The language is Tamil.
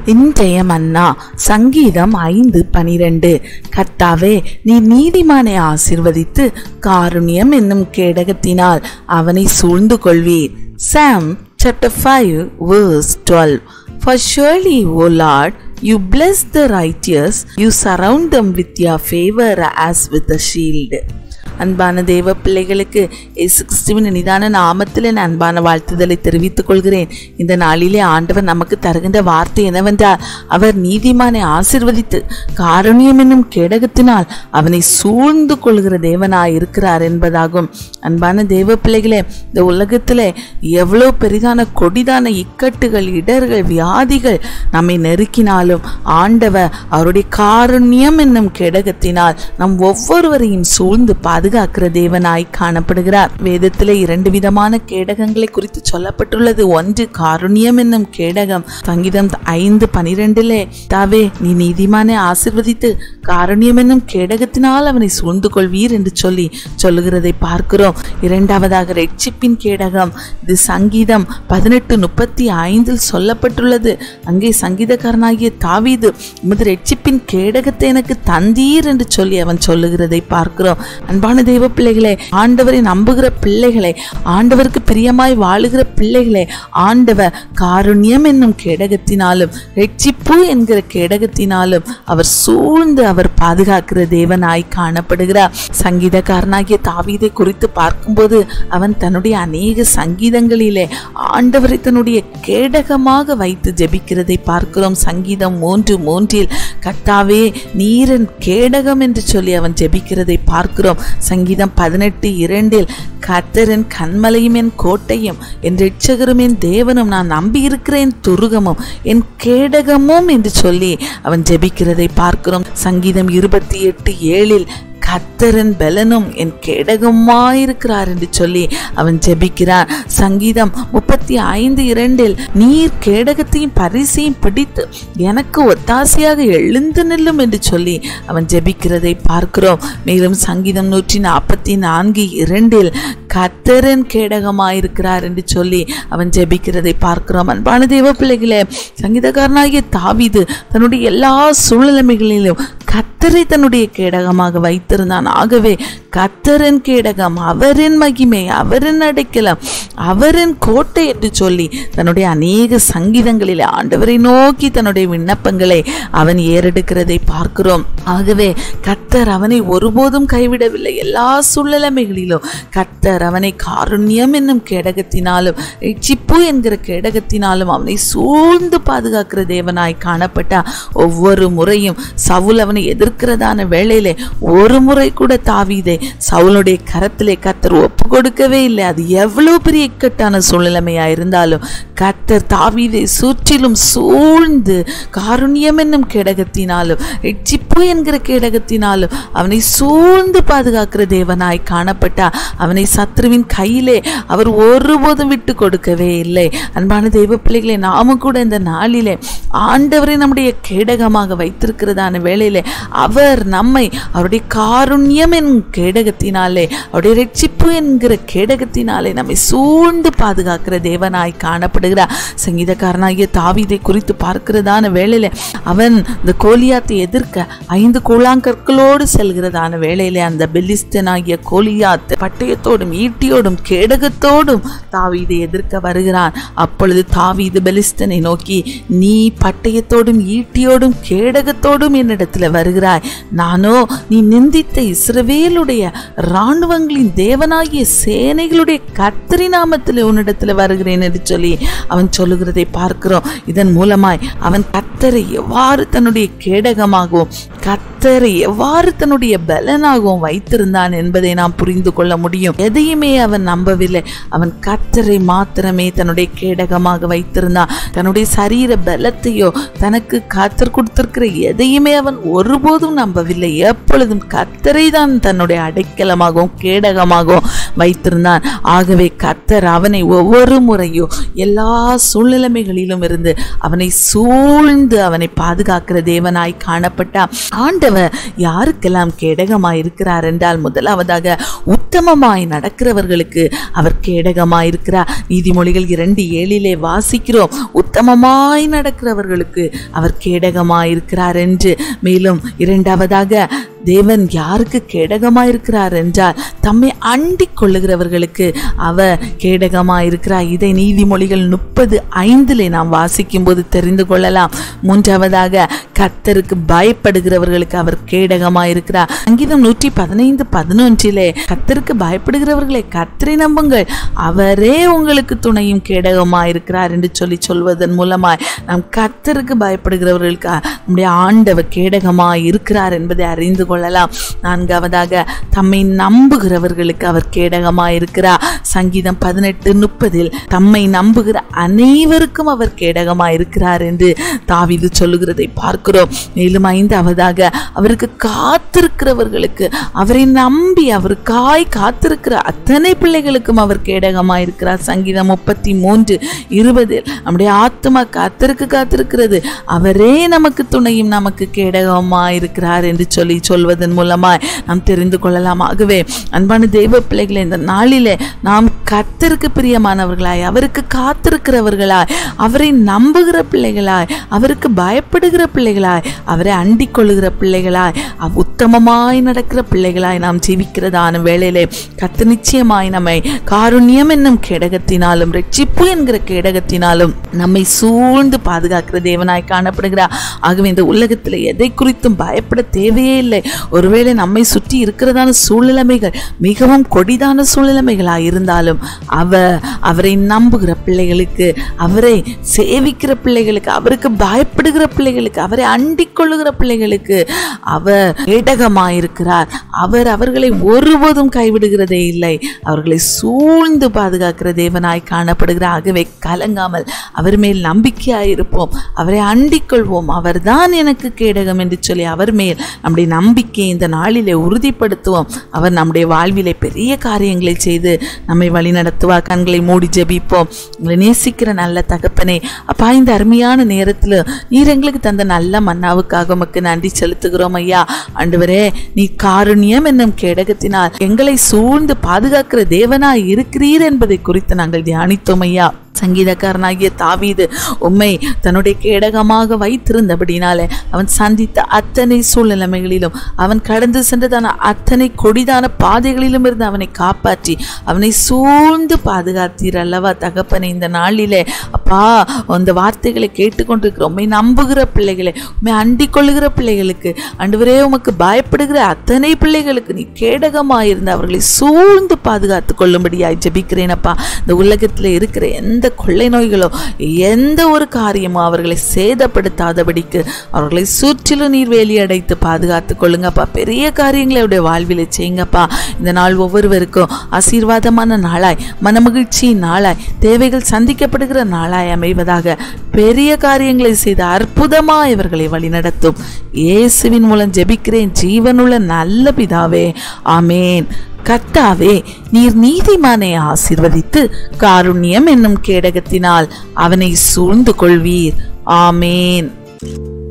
இன்றைய மன்னா சங்கீதம் ஐந்து பனிரெண்டு கர்த்தாவே நீ நீதிமானை ஆசிர்வதித்து காருண்யம் என்னும் கேடகத்தினால் அவனை சூழ்ந்து கொள்வீர் சாம் chapter 5 verse 12 For surely, O Lord, you bless the righteous, you surround them with your favor as with a shield. அன்பான தேவ பிள்ளைகளுக்கு இயேசு கிறிஸ்துவின் நிதான நாமத்தில் என் அன்பான வாழ்த்துதலை தெரிவித்துக் கொள்கிறேன் இந்த நாளிலே ஆண்டவர் நமக்கு தருகின்ற வார்த்தை என்னவென்றால் அவர் நீதிமானை ஆசிர்வதித்து காருண்யம் என்னும் கேடகத்தினால் அவனை சூழ்ந்து கொள்கிற தேவனாய் இருக்கிறார் என்பதாகும் அன்பான தேவ பிள்ளைகளே இந்த உலகத்தில் எவ்வளோ பெரிதான கொடிதான இக்கட்டுகள் இடர்கள் வியாதிகள் நம்மை நெருக்கினாலும் ஆண்டவர் அவருடைய காருண்யம் என்னும் கேடகத்தினால் நம் ஒவ்வொருவரையும் சூழ்ந்து பாதுகாக்கிற தேவனாய் காணப்படுகிறார் வேதத்திலே இரண்டு விதமான கேடகங்களை குறித்து சொல்லப்பட்டுள்ளது ஒன்று காருண்யம் என்னும் கேடகம் சங்கீதம் ஐந்து பனிரெண்டிலே தாவே நீ நீதிமானை ஆசிர்வதித்து காருண்யம் என்னும் கேடகத்தினால் அவனை சூழ்ந்து கொள்வீர் என்று சொல்லி சொல்லுகிறதை பார்க்கிறோம் இரண்டாவதாக ரெட்சிப்பின் கேடகம் இது சங்கீதம் பதினெட்டு முப்பத்தி ஐந்தில் சொல்லப்பட்டுள்ளது அங்கே சங்கீதக்காரனாகிய தாவீது உமது ரெட்சிப்பின் கேடகத்தை எனக்கு தந்தீர் என்று சொல்லி அவன் சொல்லுகிறதை பார்க்கிறோம் அன்பான தெய்வ பிள்ளைகளே ஆண்டவரை நம்புகிற பிள்ளைகளை ஆண்டவருக்கு பிரியமாய் வாழுகிற பிள்ளைகளை ஆண்டவர் காருண்யம் என்னும் கேடகத்தினாலும் ரெட்சிப்பு என்கிற கேடகத்தினாலும் அவர் சூழ்ந்து அவர் பாதுகாக்கிற தேவனாய் காணப்படுகிறார் சங்கீதக்காரனாகிய தாவீதை குறித்து பார்க்கும்போது அவன் தன்னுடைய அநேக சங்கீதங்களிலே ஆண்டவரை தன்னுடைய கேடகமாக வைத்து ஜெபிக்கிறதை பார்க்கிறோம் சங்கீதம் மூன்று மூன்றில் கர்த்தாவே நீரன் கேடகம் என்று சொல்லி அவன் ஜெபிக்கிறதை பார்க்கிறோம் சங்கீதம் பதினெட்டு இரண்டில் கர்த்தரின் கண்மலையும் என் கோட்டையும் என் ரட்சகரும் என் தேவனும் நான் நம்பி இருக்கிறேன் துருகமும் என் கேடகமும் என்று சொல்லி அவன் ஜெபிக்கிறதை பார்க்கிறோம் சங்கீதம் இருபத்தி எட்டு ஏழில் கத்தரன் பலனும் என் கேடகமாயிருக்கிறார் என்று சொல்லி அவன் ஜெபிக்கிறான் சங்கீதம் முப்பத்தி ஐந்து இரண்டில் நீர் கேடகத்தையும் பரிசையும் பிடித்து எனக்கு ஒத்தாசையாக எழுந்து நில்லும் என்று சொல்லி அவன் ஜெபிக்கிறதை பார்க்கிறோம் மேலும் சங்கீதம் நூற்றி நாற்பத்தி நான்கு இரண்டில் கத்தரன் கேடகமாயிருக்கிறார் என்று சொல்லி அவன் ஜெபிக்கிறதை பார்க்கிறோம் அன்பான தேவ பிள்ளைகளே சங்கீதக்காரனாகிய தாவீது தன்னுடைய எல்லா சூழ்நிலைமைகளிலும் கத்தரை தன்னுடைய கேடகமாக வைத்திருந்தான் ஆகவே கத்தரின் கேடகம் அவரின் மகிமை அவரின் அடைக்கலம் அவரின் கோட்டை என்று சொல்லி தன்னுடைய அநேக சங்கீதங்களில் ஆண்டவரை நோக்கி தன்னுடைய விண்ணப்பங்களை அவன் ஏறெடுக்கிறதை பார்க்கிறோம் ஆகவே கத்தர் அவனை ஒருபோதும் கைவிடவில்லை எல்லா சூழ்நிலைமைகளிலும் கத்தர் அவனை காருண்யம் என்னும் கேடகத்தினாலும் ரட்சிப்பு என்கிற கேடகத்தினாலும் அவனை சூழ்ந்து பாதுகாக்கிற தேவனாய் காணப்பட்டா ஒவ்வொரு முறையும் சவுல் அவனை எதிர்க்கிறதான வேளையிலே ஒரு முறை கூட தாவீதை சவுளுடைய கரத்திலே கத்தர் ஒப்பு கொடுக்கவே இல்லை அது எவ்வளவு பெரிய இக்கட்டான சூழ்நிலைமையா இருந்தாலும் கத்தர் தாவீதை சுற்றிலும் சூழ்ந்து காருண்யம் என்னும் கேடகத்தினாலும் ரட்சிப்பு என்கிற கேடகத்தினாலும் அவனை சூழ்ந்து பாதுகாக்கிற தேவனாய் காணப்பட்டா அவனை சத்ருவின் கையிலே அவர் ஒருபோதும் விட்டு கொடுக்கவே இல்லை அன்பான தெய்வ பிள்ளைகளை நாமும் கூட இந்த நாளிலே ஆண்டவரை நம்முடைய கேடகமாக வைத்திருக்கிறதான வேளையிலே அவர் நம்மை அவருடைய காருண்யம் என் கேடகத்தினாலே அவருடைய ரட்சிப்பு என்கிற கேடகத்தினாலே நம்மை சூழ்ந்து பாதுகாக்கிற தேவனாய் காணப்படுகிறார் சங்கீதக்காரனாகிய தாவீதை குறித்து பார்க்கிறதான வேளையில அவன் இந்த கோலியாத்தை எதிர்க்க ஐந்து கூழாங்கற்களோடு செல்கிறதான வேளையிலே அந்த பெலிஸ்தனாகிய கோலியாத் பட்டயத்தோடும் ஈட்டியோடும் கேடகத்தோடும் தாவீதை எதிர்க்க வருகிறான் அப்பொழுது தாவீது பெலிஸ்தனை நோக்கி நீ பட்டயத்தோடும் ஈட்டியோடும் கேடகத்தோடும் என்னிடத்துல வருகிறாய் நானோ நீ நிந்தித்த இஸ்ரவேலுடைய இராணுவங்களின் தேவனாகிய சேனைகளுடைய கத்திரி நாமத்தில் உன்னிடத்துல வருகிறேன் என்று சொல்லி அவன் சொல்லுகிறதை பார்க்கிறோம் இதன் மூலமாய் அவன் கத்தரை எவ்வாறு தன்னுடைய கேடகமாகவும் கத்தரை எவ்வாறு தன்னுடைய பலனாகவும் வைத்திருந்தான் என்பதை நாம் புரிந்து கொள்ள முடியும் எதையுமே அவன் நம்பவில்லை அவன் கத்தரை மாத்திரமே தன்னுடைய கேடகமாக வைத்திருந்தான் தன்னுடைய சரீர பலத்தையோ தனக்கு கத்தர் கொடுத்திருக்கிற எதையுமே அவன் ஒருபோதும் நம்பவில்லை எப்பொழுதும் கத்தரை தான் தன்னுடைய அடைக்கலமாகவும் கேடகமாகவும் வைத்திருந்தான் ஆகவே கத்தர் அவனை ஒவ்வொரு முறையும் எல்லா சூழ்நிலைமைகளிலும் இருந்து அவனை சூழ்ந்து சூழ்ந்து அவனை பாதுகாக்கிற தேவனாய் காணப்பட்ட ஆண்டவர் யாருக்கெல்லாம் கேடகமாய் இருக்கிறார் என்றால் முதலாவதாக உத்தமமாய் நடக்கிறவர்களுக்கு அவர் கேடகமாய் இருக்கிறார் நீதிமொழிகள் இரண்டு ஏழிலே வாசிக்கிறோம் உத்தமமாய் நடக்கிறவர்களுக்கு அவர் கேடகமாய் இருக்கிறார் என்று மேலும் இரண்டாவதாக தேவன் யாருக்கு கேடகமாய் இருக்கிறார் என்றால் தம்மை அண்டிக் கொள்ளுகிறவர்களுக்கு அவர் கேடகமாய் இருக்கிறார் இதை நீதிமொழிகள் முப்பது ஐந்திலே நாம் வாசிக்கும் போது தெரிந்து கொள்ளலாம் மூன்றாவதாக கர்த்தருக்கு பயப்படுகிறவர்களுக்கு அவர் கேடகமாய் இருக்கிறார் சங்கீதம் நூற்றி பதினைந்து பதினொன்றிலே கர்த்தருக்கு பயப்படுகிறவர்களை கர்த்தரை நம்புங்கள் அவரே உங்களுக்கு துணையும் கேடகமாய் இருக்கிறார் என்று சொல்லி சொல்வதன் மூலமாய் நாம் கர்த்தருக்கு பயப்படுகிறவர்களுக்கு நம்முடைய ஆண்டவர் கேடகமாய் இருக்கிறார் என்பதை அறிந்து கொள்ளலாம் நான்காவதாக தம்மை நம்புகிறவர்களுக்கு அவர் கேடகமாய் இருக்கிறார் சங்கீதம் பதினெட்டு முப்பதில் தம்மை நம்புகிற அனைவருக்கும் அவர் கேடகமாய் இருக்கிறார் என்று தாவீது சொல்லுகிறதை பார்க்கிறோம் மேலும் ஐந்தாவதாக அவருக்கு காத்திருக்கிறவர்களுக்கு அவரை நம்பி அவருக்காய் காத்திருக்கிற அத்தனை பிள்ளைகளுக்கும் அவர் கேடகமாய் இருக்கிறார் சங்கீதம் முப்பத்தி மூன்று இருபதில் நம்முடைய ஆத்மா காத்திருக்கு காத்திருக்கிறது அவரே நமக்கு துணையும் நமக்கு கேடகமாய் இருக்கிறார் என்று சொல்லி சொல்வதன் மூலமாய் நாம் தெரிந்து கொள்ளலாம் ஆகவே அன்பான தெய்வ பிள்ளைகளை இந்த நாளிலே நாம் கர்த்தருக்கு பிரியமானவர்களாய் அவருக்கு காத்திருக்கிறவர்களாய் அவரை நம்புகிற பிள்ளைகளாய் அவருக்கு பயப்படுகிற பிள்ளைகளாய் அவரை அண்டிக் கொள்ளுகிற பிள்ளைகளாய் அவ் உத்தமமாய் நடக்கிற பிள்ளைகளாய் நாம் ஜீவிக்கிறதான வேளையிலே கத்து நிச்சயமாய் நம்மை காருண்யம் என்னும் கேடகத்தினாலும் ரட்சிப்பு என்கிற கேடகத்தினாலும் நம்மை சூழ்ந்து பாதுகாக்கிற தேவனாய் காணப்படுகிறார் ஆகவே இந்த உலகத்தில் எதை குறித்தும் பயப்பட தேவையே இல்லை ஒருவேளை நம்மை சுற்றி இருக்கிறதான சூழ்நிலைமைகள் மிகவும் கொடிதான சூழ்நிலைமைகளாக இருந்தாலும் அவர் அவரை நம்புகிற பிள்ளைகளுக்கு அவரை சேவிக்கிற பிள்ளைகளுக்கு அவருக்கு பயப்படுகிற பிள்ளைகளுக்கு அவரை அண்டிக் கொள்ளுகிற பிள்ளைகளுக்கு அவர் கேடகமாயிருக்கிறார் அவர் அவர்களை ஒருபோதும் கைவிடுகிறதே இல்லை அவர்களை சூழ்ந்து பாதுகாக்கிற தேவனாய் காணப்படுகிறார் ஆகவே கலங்காமல் அவர் மேல் நம்பிக்கையாயிருப்போம் அவரை அண்டிக் கொள்வோம் அவர்தான் எனக்கு கேடகம் என்று சொல்லி அவர் மேல் நம்முடைய நம்பிக்கையை இந்த நாளிலே உறுதிப்படுத்துவோம் அவர் நம்முடைய வாழ்விலே பெரிய காரியங்களை செய்து நம்மை வழிநடத்துவார் கண்களை மூடி ஜெபிப்போம் உங்களை நேசிக்கிற நல்ல தகப்பனே அப்பா இந்த அருமையான நேரத்தில் நீர் எங்களுக்கு தந்த நல்ல மன்னாவுக்காக உமக்கு நன்றி செலுத்துகிறோம் ஐயா ஆண்டவரே நீ காருண்யம் என்னும் கேடகத்தினால் எங்களை சூழ்ந்து பாதுகாக்கிற தேவனாய் இருக்கிறீர் என்பதை குறித்து நாங்கள் தியானித்தோம் ஐயா சங்கீதக்காரனாகிய தாவீது உம்மை தன்னுடைய கேடகமாக வைத்திருந்தபடினாலே அவன் சந்தித்த அத்தனை சூழ்நிலைமைகளிலும் அவன் கடந்து சென்றதான அத்தனை கொடிதான பாதைகளிலும் இருந்து அவனை காப்பாற்றி அவனை சூழ்ந்து பாதுகாத்தீர் அல்லவா தகப்பனை இந்த நாளிலே அப்பா அந்த வார்த்தைகளை கேட்டுக்கொண்டிருக்கிற உண்மை நம்புகிற பிள்ளைகளை உண்மை அண்டிக் கொள்ளுகிற பிள்ளைகளுக்கு அன்றுவரே உமக்கு பயப்படுகிற அத்தனை பிள்ளைகளுக்கு நீ கேடகமாயிருந்து அவர்களை சூழ்ந்து பாதுகாத்து கொள்ளும்படியாய் ஜெபிக்கிறேன் அப்பா இந்த உலகத்தில் இருக்கிற எந்த கொள்ளை நோய்களோ எந்த ஒரு காரியமோ அவர்களை சேதப்படுத்தாதபடிக்கு அவர்களை சுற்றிலும் நீர் வேலி அடைத்து பாதுகாத்து கொள்ளுங்கப்பா பெரிய காரியங்களை அவருடைய வாழ்வில் செய்யுங்கப்பா இந்த நாள் ஒவ்வொருவருக்கும் ஆசீர்வாதமான நாளாய் மனமகிழ்ச்சியின் நாளாய் தேவைகள் சந்திக்கப்படுகிற நாளாய் அமைவதாக பெரிய காரியங்களை செய்து அற்புதமாய் இவர்களை வழிநடத்தும் இயேசுவின் மூலம் ஜெபிக்கிறேன் ஜீவனுள்ள நல்ல பிதாவே ஆமேன் கர்த்தாவே நீர் நீதிமானை ஆசிர்வதித்து காருண்யம் என்னும் கேடகத்தினால் அவனை சூழ்ந்து கொள்வீர் ஆமேன்